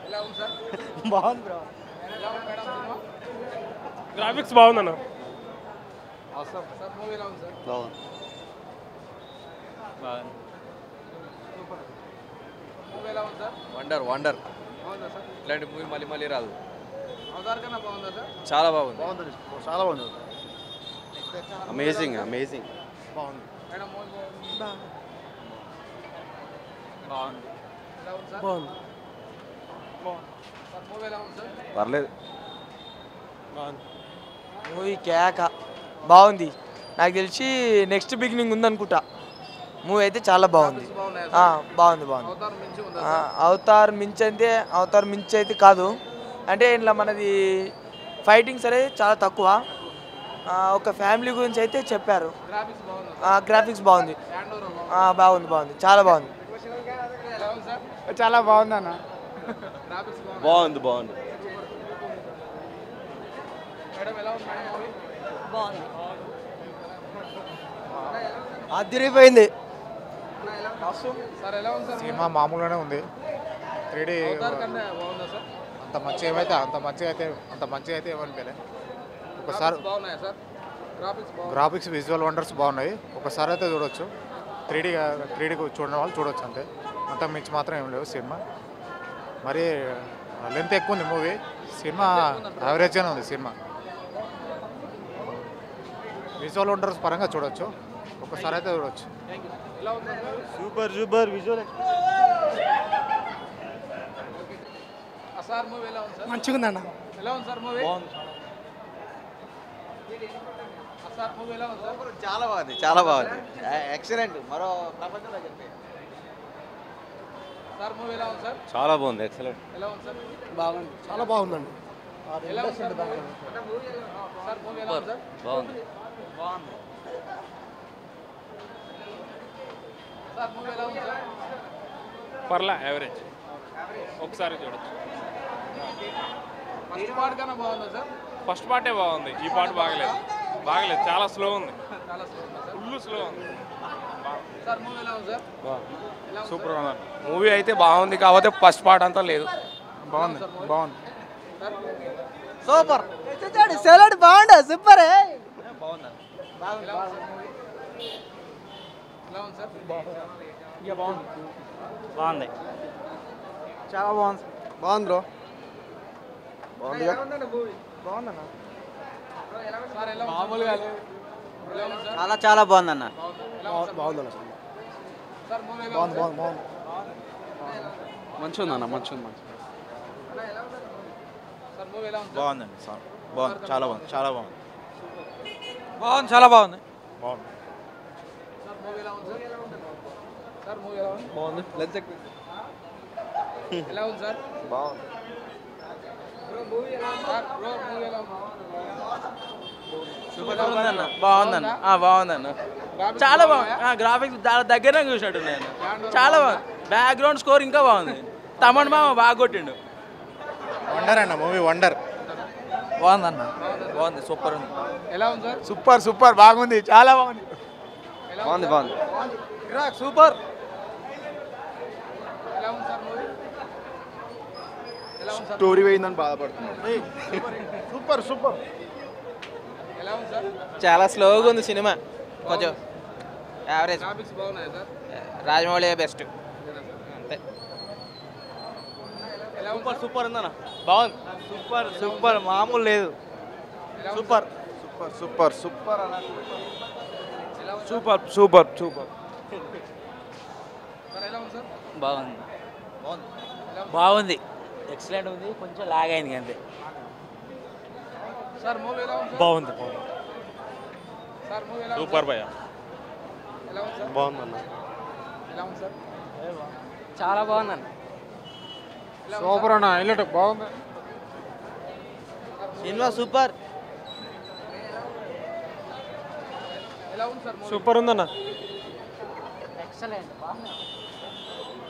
ఎలా ఉంది సార్ బాగుంది బ్రో ఎలా ఉంది మేడం సినిమా గ్రాఫిక్స్ బాగుందన్న సార్ మూవీ ఎలా ఉంది సార్ బాగుంది మూవీ ఎలా ఉంది సార్ వండర్ వండర్ బాగుందా సార్ ఇలాంటి మూవీ మళ్ళీ మళ్ళీ రాదు అవతార్ కన్నా బాగుందా సార్ చాలా బాగుంది బాగుంది చాలా బాగుంది అమేజింగ్ అమేజింగ్ బాగుంది మేడం మూవీ బాగుంది ఎలా ఉంది సార్ బాగుంది సార్ మూవీ ఎలా ఉంది సార్ పర్లేదు మూవీ కేక బాగుంది నాకు తెలిసి నెక్స్ట్ బిగినింగ్ ఉందనుకుంటా మూవీ అయితే చాలా బాగుంది బాగున్నాయా ఆ, సార్ బాగుంది బాగుంది అవతార్ మించి ఉందా ఆ, అవతార్ మించి అయితే అవతార్ మించి అయితే కాదు అంటే ఇంట్లో మనది ఫైటింగ్స్ అనేది చాలా తక్కువ ఆ, ఒక ఫ్యామిలీ గురించి అయితే చెప్పారు గ్రాఫిక్స్ బాగుందా గ్రాఫిక్స్ బాగుంది హ్యాండ్ ఓవర్ ఆ, బాగుంది బాగుంది చాలా బాగుంది ఎలా ఉంది సార్ చాలా బాగుంది అన్న గ్రాఫిక్స్ బాగుంది బాగుంది బాగుంది మేడం ఎలా ఉంది మేడం మూవీ అదిరిపోయింది సార్ ఎలా ఉంది సార్ సినిమా మామూలుగానే ఉంది త్రీ అవతార్ కన్నా బాగుందా సార్ అంత మంచిగా ఏమైతే అంత మంచిగా అయితే అంత మంచిగా అయితే ఏమనిపించలే ఒకసారి గ్రాఫిక్స్ బాగున్నాయా సార్ గ్రాఫిక్స్ బాగుంది గ్రాఫిక్స్ విజువల్ వండర్స్ బాగున్నాయి ఒకసారి అయితే చూడొచ్చు త్రీ డీ త్రీ డీ చూడడం వాళ్ళు చూడొచ్చు అంతే అంత మించి మాత్రం ఏం లేవు సినిమా మరి లెంత్ ఎక్కువ ఉంది మూవీ సినిమా యావరేజ్గానే ఉంది సినిమా విజువల్ వండర్స్ పరంగా చూడొచ్చు ఒకసారి అయితే చూడొచ్చు ఎలా ఉంది sir movie super super visual ఆ సార్ మూవీ ఎలా ఉంది సార్ మంచిగా ఉందన్న ఎలా ఉంది సార్ మూవీ ఆ సార్ మూవీ ఎలా ఉంది సార్ చాలా బాగుంది చాలా బాగుంది ఎక్సలెంట్ మరో ప్రపంచం దగ్గరికి సార్ మూవీ ఎలా ఉంది సార్ చాలా బాగుంది ఎక్సలెంట్ ఎలా ఉంది సార్ బాగుంది చాలా బాగుందండి ఎలా ఉంది సార్ మూవీ సార్ మూవీ ఎలా ఉంది సార్ బాగుంది సార్ మూవీ ఎలా ఉంది సార్ పర్లా యావరేజ్ ఒకసారి చూడొచ్చు ఫస్ట్ పార్ట్ కన్నా బాగుందా సార్ ఫస్ట్ పార్టే బాగుంది ఈ పాట బాగలేదు బాగలేదు చాలా స్లో ఉంది చాలా స్లో ఉందా సార్ ఫుల్ స్లో ఉంది సార్ మూవీ ఎలా ఉంది సార్ ఎలా ఉంది సూపర్ ఉంది మూవీ అయితే బాగుంది కాకపోతే ఫస్ట్ పార్ట్ అంతా లేదు బాగుంది బాగుంది సార్ సూపర్ సెలడ్ బాగుండా సూపర్ ఎలా ఉంది సార్ మూవీ ఎలా ఉంది సార్ బాగుంది చాలా బాగుంది బాగుంది బ్రో బాగుంది సార్ ఎలా మామూలుగా ఎలా ఉంది సార్ చాలా చాలా బాగుంది అన్న ఎలా ఉంది సార్ బాగుంది సార్ మూవీ ఎలా ఉంది సార్ బాగుంది మంచిగా ఉందన్న మంచిగా ఉంది సార్ మూవీ ఎలా ఉంది సార్ బాగుందండి సార్ బాగుంది చాలా బాగుంది చాలా బాగుంది బాగుంది చాలా బాగుంది బాగుంది సార్ మూవీ ఎలా ఉంది సార్ సార్ మూవీ ఎలా ఉంది బాగుంది లెన్స్ ఎలా ఉంది సార్ బాగుంది సార్ బ్రో మూవీ ఎలా ఉంది బాగుందన్న బాగుందన్న ఆ, బాగుందన్న Graphics చాలా బాగున్నాయా? బాగుంది గ్రాఫిక్స్ చాలా దగ్గరనే చూసినట్టు నేను చాలా బాగుంది బ్యాక్గ్రౌండ్ స్కోర్ ఇంకా బాగుంది తమన్ మామ బాగా కొట్టిండు వండర్ అన్న మూవీ వండర్ బాగుందన్న బాగుంది సూపర్ ఉంది ఎలా ఉంది సార్ సూపర్ సూపర్ బాగుంది చాలా బాగుంది ఎలా బాగుంది బాగుంది సూపర్ ఎలా ఉంది సార్ మూవీ ఎలా ఉంది సార్ స్టోరీ పోయిందని బాధపడుతున్నాడు సూపర్ సూపర్ ఎలా ఉంది సార్ చాలా స్లోగా ఉంది సినిమా కొంచెం యావరేజ్ గ్రాఫిక్స్ బాగున్నాయా సార్ రాజమౌళి బెస్ట్ అంతే ఎలా ఉంది సార్ సూపర్ ఉందన్న బాగుంది సూపర్ సూపర్ మామూలు లేదు ఎలా ఉంది సూపర్ సూపర్ సూపర్ సూపర్ అన్న ఎలా ఉంది సూపర్ సూపర్ సూపర్ సార్ ఎలా ఉంది సార్ బాగుంది ఎలా ఉంది బాగుంది ఎక్సలెంట్ ఉంది కొంచెం లాగ్ అయింది అంతే సార్ మూవీ ఎలా ఉంది సార్ బాగుంది బాగుంది సార్ మూవీ ఎలా ఉంది సూపర్ భయ ఎలా ఉంది సార్ బాగుందన్న ఎలా ఉంది సార్ చాలా బాగుందండి ఎలా ఉంది సూపర్ అన్న హైలైట్ బాగుంది సినిమా సూపర్ ఎలా ఉంది సార్ మూవీ సూపర్ ఉందన్న ఎక్సలెంట్ బాగుంది